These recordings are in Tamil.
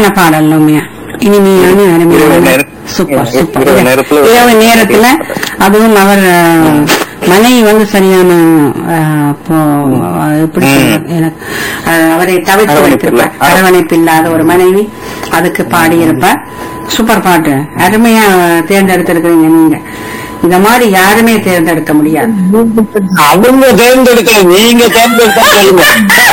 இனிமையான பாடல் உண்மையா இனிமையான இரவு அருமையான நேர- சூப்பர் சூப்பர் இரவு நேரத்துல- இரவு நேரத்துல அதுவும் அவர் அஹ், மனைவி வந்து சரியான அஹ், போ- அஹ், எப்படி ம். சொல்றது எனக்கு அஹ், அவரை தவிர்த்து அரவணைப்பு வைத்திருப்பார் இல்ல. அரவணைப்பு இல்லாத ஒரு மனைவி அதுக்கு பாடியிருப்பார் சூப்பர் பாட்டு அருமையா தேர்ந்தெடுத்திருக்கிறீங்க நீங்க இந்த மாதிரி யாருமே தேர்ந்தெடுக்க முடியாது அவங்க தேர்ந்தெடுக்க நீங்க தேர்ந்தெடுத்தா சொல்லுங்க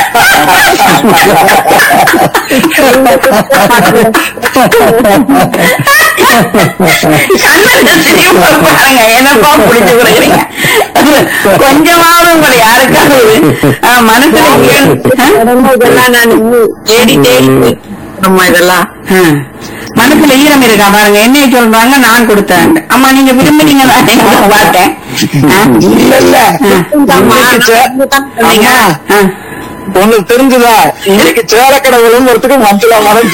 பாருங்க என்னப்பா பிடிச்சு கொடுக்குறீங்க கொஞ்சமாவது உங்களை யாருக்காவது ஆஹ், மனசுல ஏன், ஆஹ்? இதெல்லாம் நான் தேடி தேடி நம்ம இதெல்லாம் ஆஹ். மனசுல ஈரம் இருக்கா பாருங்க என்னைய சொல்றாங்க நான் கொடுத்தேன் அம்மா நீங்க விரும்புனீங்க நான் பார்த்தேன் ஆஹ். இல்ல இல்ல இன்னைக்கு சே- அம்மா, ஆஹ். உனக்கு தெரிஞ்சுதா இன்னைக்கு சேரக்கடை விளம்பரத்துக்கு மஞ்சளா மரம்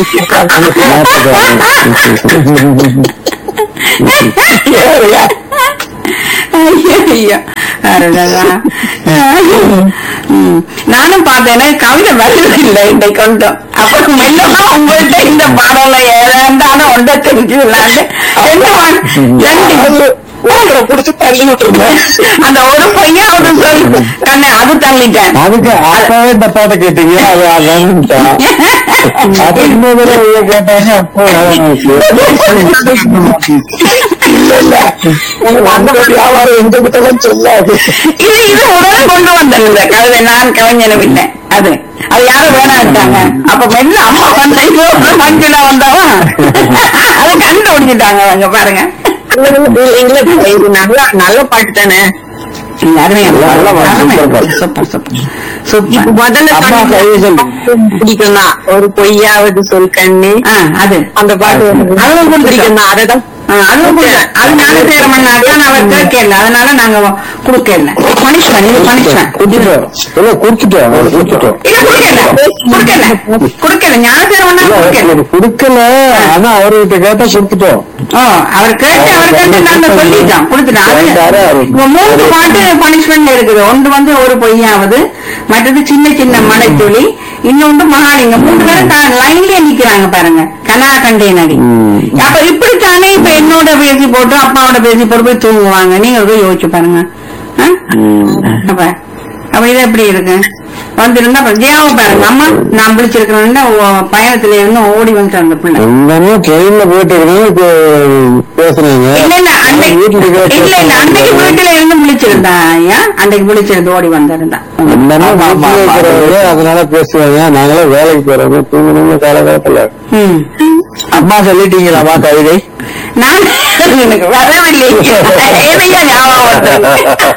ஐயோ, ஐயோ. அடடடா. ம். நானும் பார்த்தேன் கவிதை வருவதில்லை இன்னைக்கு கொண்டும் அப்புறம் மெல்லமா உங்கள்கிட்ட இந்த பாடல ஏதாண்டான ஒன்றை தெரிஞ்சுலான்னு ரெண்டு வா- ரெண்டு ஒருத்தரை புடிச்சு தள்ளி விட்டுருந்தேன் அந்த ஒரு பையாவது சொல்லு கண்ணே அது தள்ளிட்டேன் அதுக்கு அப்பவே இந்த பாட்டை கேட்டீங்க அது அதான் அது இன்னொரு தடவை கேட்டாங்க அப்போ இல்ல இல்ல உங்களுக்கு அந்த வியாபாரம் எந்த கிட்டலாம் சொல்லாது இது இது உடனே கொண்டு வந்தேன் இந்த கவிதை நான் கவிஞனும் இல்லை அது அது யாரும் வேணாட்டாங்க அப்ப மெல்ல அம்மா வந்த மஞ்சுல வந்தவா அதை கண்டுபிடிச்சிட்டாங்க அவங்க பாருங்க இங்கிலீஷ் இது நல்ல நல்ல பாட்டு தானே அருமையா நல்ல பாட்டு, அருமை. சூப்பர் பாட்டு. சூப்பர் சூப்பர் இப்ப சூப்பர் முதல்ல அம்மா சொன்னீங்க, கவிதை சொல்லு. பிடிக்கும் தான் ஒரு பொய்யாவது சொல் கண்ணு ஆ அது அந்த பாட்டு அதுவும் கொடுத்துட்டோம். பிடிக்கும் தான் அதான் ஆ, அதுவும் கொடுத்தேன். அது நாங்க செய்யற மண்ணாதான் அவர் கேட்கல அதனால நாங்க கொடுக்கல பனிஷ்மெண்ட் இது பனிஷ்மெண்ட் குடுத்துட்டோம் இல்ல குடுத்துட்டோம் அவரு குடுத்துட்டோம் இல்ல கொடுக்கல கொடுக்கல கொடுக்கல ஞானசேரவனா கொடுக்கல இல்ல குடுக்கல ஆனா அவர்கிட்ட கேட்டா குடுத்துட்டோம் ஓ அவர் கேட்டு அவர் கேட்டு நாங்க சொல்லிட்டோம் கொடுத்துட்டோம் வேண்டாரு அது அவரு. இப்ப மூன்று பாட்டு பனிஷ்மெண்ட் இருக்குது ஒன்று வந்து ஒரு பொய்யாவது மற்றது சின்ன சின்ன மலை துளி இன்னொன்று மகாலிங்கம் மூணு பேரும் லைன்லயே நிக்கிறாங்க பாருங்க கனா கண்டே நடி ம். அப்ப இப்படித்தானே இப்ப என்னோட பேசி போட்டு அப்பாவோட பேசி போட்டு போய் தூங்குவாங்க நீங்க போய் யோசிச்சு பாருங்க ஆ? அப்ப அப்ப இது எப்படி இருக்கு வந்திருந்தா அப்ப ஜெயாவை பாருங்க அம்மா நான் விழிச்சிருக்கிறேன் பயணத்துல இருந்து ஓடி வந்துட்டு அந்த பிள்ளை எல்லாமே ட்ரெயின்ல போயிட்டு இருக்கணும் இப்ப பேசுறீங்க இல்ல இல்ல அன்னைக்கு வீட்டுல இல்ல இல்ல அன்னைக்கு வீட்டுல இருந்து விழிச்சிருந்தா ஐயா அன்னைக்கு விழிச்சிருந்து ஓடி வந்திருந்தா எல்லாமே ஆமா, ஆமா, வீட்டுல ஆமா. இருக்கிறவங்க அதனால பேசுவாங்க நாங்களும் வேலைக்கு போறோம் தூங்கணும்னு காலகாலத்துல ம். அம்மா சொல்லிட்டீங்களாமா கவிதை நான் எனக்கு வரவில்லை ஏதையா ஞாபகம் வந்தது?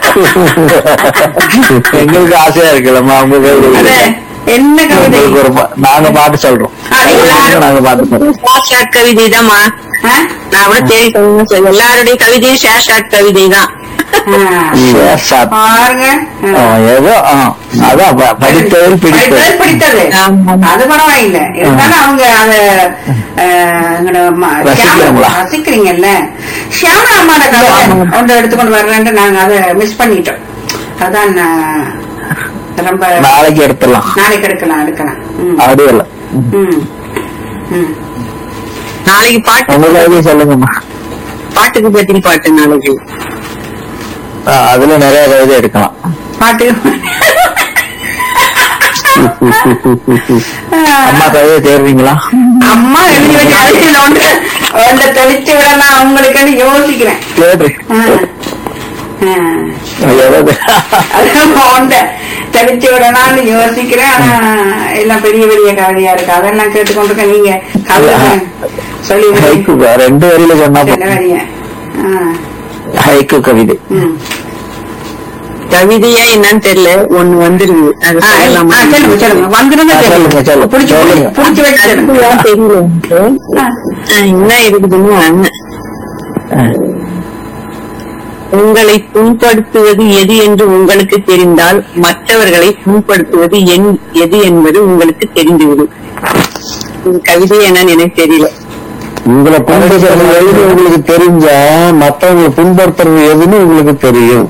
எங்களுக்கு ஆசையா இருக்குல்லம்மா உங்க அது கவிதை என்ன கவிதை உங்களுக்கு ஒரு பா- நாங்க பாட்டு சொல்றோம் ஆ, எல்லாரும். நாங்க பாட்டு சொல்றோம் ஷார்ட் கவிதை தான்மா ஆ? நான் கூட தேடி கவிதை சொல்ல எல்லாருடைய கவிதையும் ஷேர் ஷார்ட் கவிதை தான் ஆ. Share shot. பாருங்க ஆ, ஏதோ ஆ, அதான் ப- படித்தவர் படித்தது பிடித்தவர் பிடித்தது ஆமா. அது பரவாயில்லை இருந்தாலும் அவங்க அத அஹ், எங்களோட ம- ரசிக்கிறாங்களா? ஷியாமளா- ரசிக்கிறீங்கல்ல ஷியாமலா அம்மாட கதை ஒன்று எடுத்துக்கொண்டு வர்றேன்ட்டு நாங்க அதை மிஸ் பண்ணிட்டோம் அதான் நான் ரொம்ப நாளைக்கு எடுத்துடலாம் நாளைக்கு எடுக்கலாம் எடுக்கலாம் ம். அப்படியே இல்ல ம். ம். நாளைக்கு பாட்டு உங்க கவிதை சொல்லுங்கம்மா பாட்டுக்கு பத்தி பாட்டு நாளைக்கு ஆ, அதுல நிறைய கவிதை எடுக்கலாம் பாட்டு அம்மா கவிதை தேர்வீங்களா அம்மா எழுதி வச்சு அழிச்சு ஒன்று ஒன்றை தெளிச்சு விடலாம் அவங்களுக்குன்னு யோசிக்கிறேன் தேடு ஆ. ஆ. ஏதாவது அதான் ஒன்றை தெளிச்சு விடலாம்னு யோசிக்கிறேன் ஆனா எல்லாம் பெரிய பெரிய கவிதையா இருக்கு அதெல்லாம் கேட்டுக்கொண்டிருக்க நீங்க கவிதை சொல்லி ஹைக்கு ரெண்டு வரியில சொன்னா என்ன வரிய ஹைக்கு கவிதை ம் கவிதையா என்னன்னு தெரியல ஒண்ணு வந்துருது அது ஆ, சொல்லலாமா? ஆ, சொல்லுங்க சொல்லுங்க வந்துருங்க ஆ, சொல்லுங்க, சொல்லுங்க. புடிச்சு சொல்லுங்க. புடிச்சு வச்சு அதுதான் தெரியல எனக்கு. ஆ, என்ன இருக்குதுன்னு உங்களை புண்படுத்துவது எது என்று உங்களுக்கு தெரிந்தால் மற்றவர்களை புண்படுத்துவது என் எது என்பது உங்களுக்கு தெரிந்துவிடும் இது கவிதை என்னன்னு எனக்கு தெரியல உங்களை புண்படுத்துறது எதுன்னு உங்களுக்கு தெரிஞ்சா மத்தவங்களை புண்படுத்துறது எதுன்னு உங்களுக்கு தெரியும்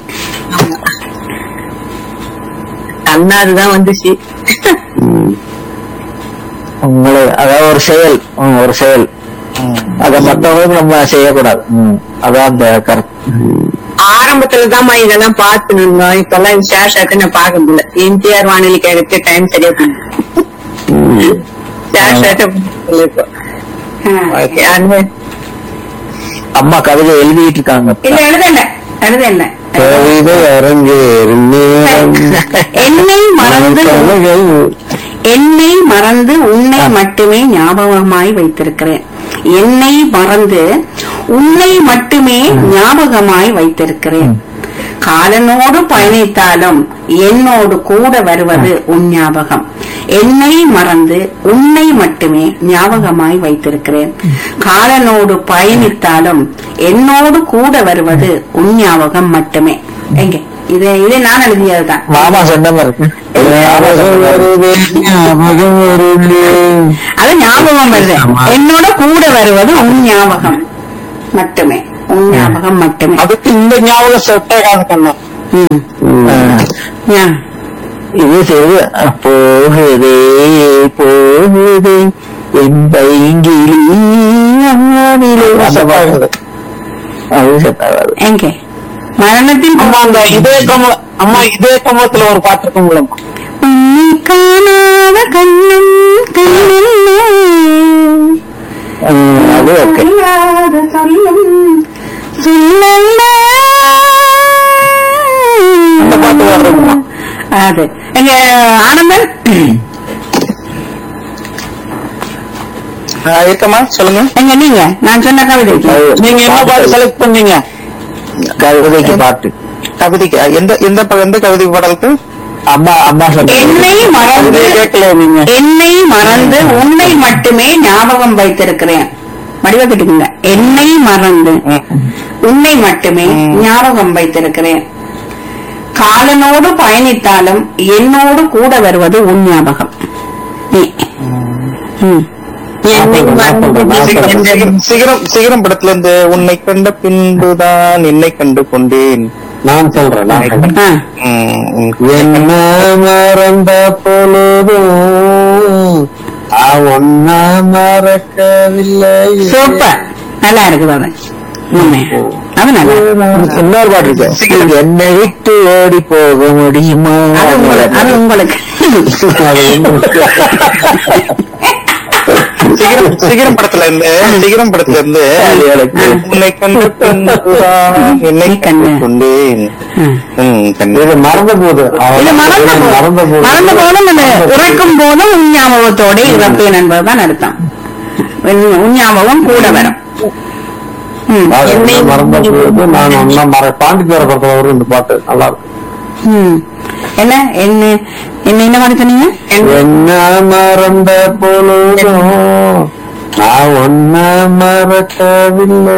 தன்னாருதான் வந்துச்சு ம். உங்களை அதாவது ஒரு செயல் ம், ஒரு செயல் அத மத்தவங்களுக்கு நம்ம செய்யக்கூடாது ம், அதான் அந்த கருத்து ஆரம்பத்துல தான்மா இதெல்லாம் பார்த்து இருந்தோம் இப்ப எல்லாம் ஷேர் ஷாட்டு நான் பார்க்க முடியல எம்ஜிஆர் வானொலி கேட்கறது டைம் சரியா போகுது ஷேர் ஷாட்டு இப்போ ஓகே அது அம்மா கவிதை எழுதிட்டு இருக்காங்க இல்ல எழுதல எழுதல கவிதை அரங்கேறும் நேரம். என்னை மறந்து கவிதைகள் என்னை மறந்து உன்னை மட்டுமே ஞாபகமாய் வைத்திருக்கிறேன் என்னை மறந்து உன்னை மட்டுமே ஞாபகமாய் வைத்திருக்கிறேன் காலனோடு பயணித்தாலும் என்னோடு கூட வருவது உன் ஞாபகம் என்னை மறந்து உன்னை மட்டுமே ஞாபகமாய் வைத்திருக்கிறேன் காலனோடு பயணித்தாலும் என்னோடு கூட வருவது உன் ஞாபகம் மட்டுமே எங்க இது இது நான் எழுதியதுதான் மாமா சொன்ன மாதிரி இருக்கு. ஞாபகம் வருதே, ஞாபகம் வருதே. அது ஞாபகம் வருது என்னோட கூட வருவது உன் ஞாபகம் மட்டுமே உன் ஞாபகம் மட்டுமே அதுக்கு இந்த ஞாபகம் சொட்டேகாது கண்ணா ம். ஞா- இது செய்து போகுதே போகுதே என் பைங்கிலி அம்மாவிலே அந்த பாட்டு. அது செட்டாகாது எங்க மரணத்தின் அம்மா அந்த இதே கம அம்மா இதே கமலத்துல ஒரு பாட்டு இருக்குங்களா உன்னை காணாத கண்ணம் கண்ணில்லை. அது ஓகே அறியாத சொல்லும் சொல்லல்ல. அந்த பாட்டு வர்றதுமா அது எங்க ஆனந்தன் இருக்கமா சொல்லுங்க எங்க நீங்க நான் சொன்ன கவிதைக்கு நீங்க என்ன பாட்டு செலக்ட் பண்ணீங்க கவிதைக்கு பாட்டு கவிதைக்கு எந்த எந்த ப- எந்த கவிதை பாடலுக்கு அம்மா அம்மா சொன்ன என்னை மறந்து கவிதை கேட்கல நீங்க என்னை மறந்து உன்னை மட்டுமே ஞாபகம் வைத்திருக்கிறேன் வடிவ கேட்டுக்குங்க என்னை மறந்து உன்னை மட்டுமே ஞாபகம் வைத்திருக்கிறேன் காலனோடு பயணித்தாலும் என்னோடு கூட வருவது உன் ஞாபகம் நீ. ம். சிகரம் சிகரம் சிகரம் படத்துல இருந்து உன்னை கண்ட பின்புதான் என்னை கண்டு கொண்டேன் நான் சொல்றேன் நான் சொல்றேன். ஆ. ம், ம். என்ன மறந்த பொழுதும் ஒன்னா மறக்கவில்லை சூப்பர் நல்லா இருக்குது அது உண்மை. அது நல்லா இருக்கு. இன்னொரு பாட்டு இருக்கு என்னை விட்டு ஓடி போக முடியுமா அது உங்களுக்கு- அது உங்களுக்கு அது உங்களுக்கு. சிகரம் சிகரம் படத்துல இருந்து சிகரம் படத்துல இருந்து அது எனக்கு. உன்னை கண்ட பின்புதான் என்னை கண்டு கொண்டேன் ம். ம், கண்டு இது மறந்த போது இது மறந்த போது மறந்த போது மறந்த போதும் இந்த இறக்கும் போதும் உஞ்ஞாபகத்தோட இறப்பேன் என்பதுதான் அர்த்தம் உன்- உஞ்ஞாபகம் கூட வரும் ம். என்னை மறந்த போது நான் ஒன்னா மற பாண்டி பேர படத்துல வரும் இந்த பாட்டு நல்லா இருக்கும் ம். என்ன என்ன என்ன என்ன மாதிரி சொன்னீங்க என்ன மறந்த பொழுதும் நான் ஒன்ன மறக்கவில்லை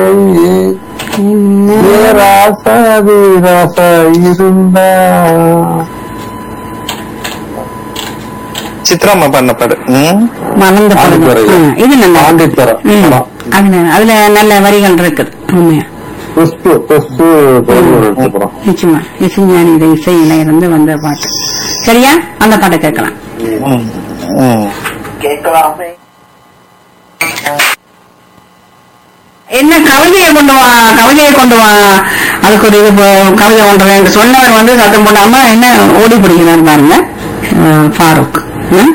ஏ ராசாதி ராசா இருந்தா சித்ராமா பண்ண பாடு ம். மறந்த பொழுது பாண்டித்துறை. ம், இது நல்லா பாண்டித்துறை. ம். ஆமா. அது நல்ல- அதுல நல்ல வரிகள் இருக்குது உண்மையா குஸ்து குஸ்து படம் நிச்சயமா இசைஞானியோட இசையில இருந்து வந்த பாட்டு சரியா அந்த பாட்டை கேட்கலாம் ம். ம். என்ன கவிதையை கொண்டு வா கவிதையை கொண்டு வா அதுக்கு ஒரு இது போ- கவிதை கொண்டு சொன்னவர் வந்து சத்தம் போடாம என்ன ஓடி பிடிக்கிறார் பாருங்க அஹ், ஃபாரூக் ம்?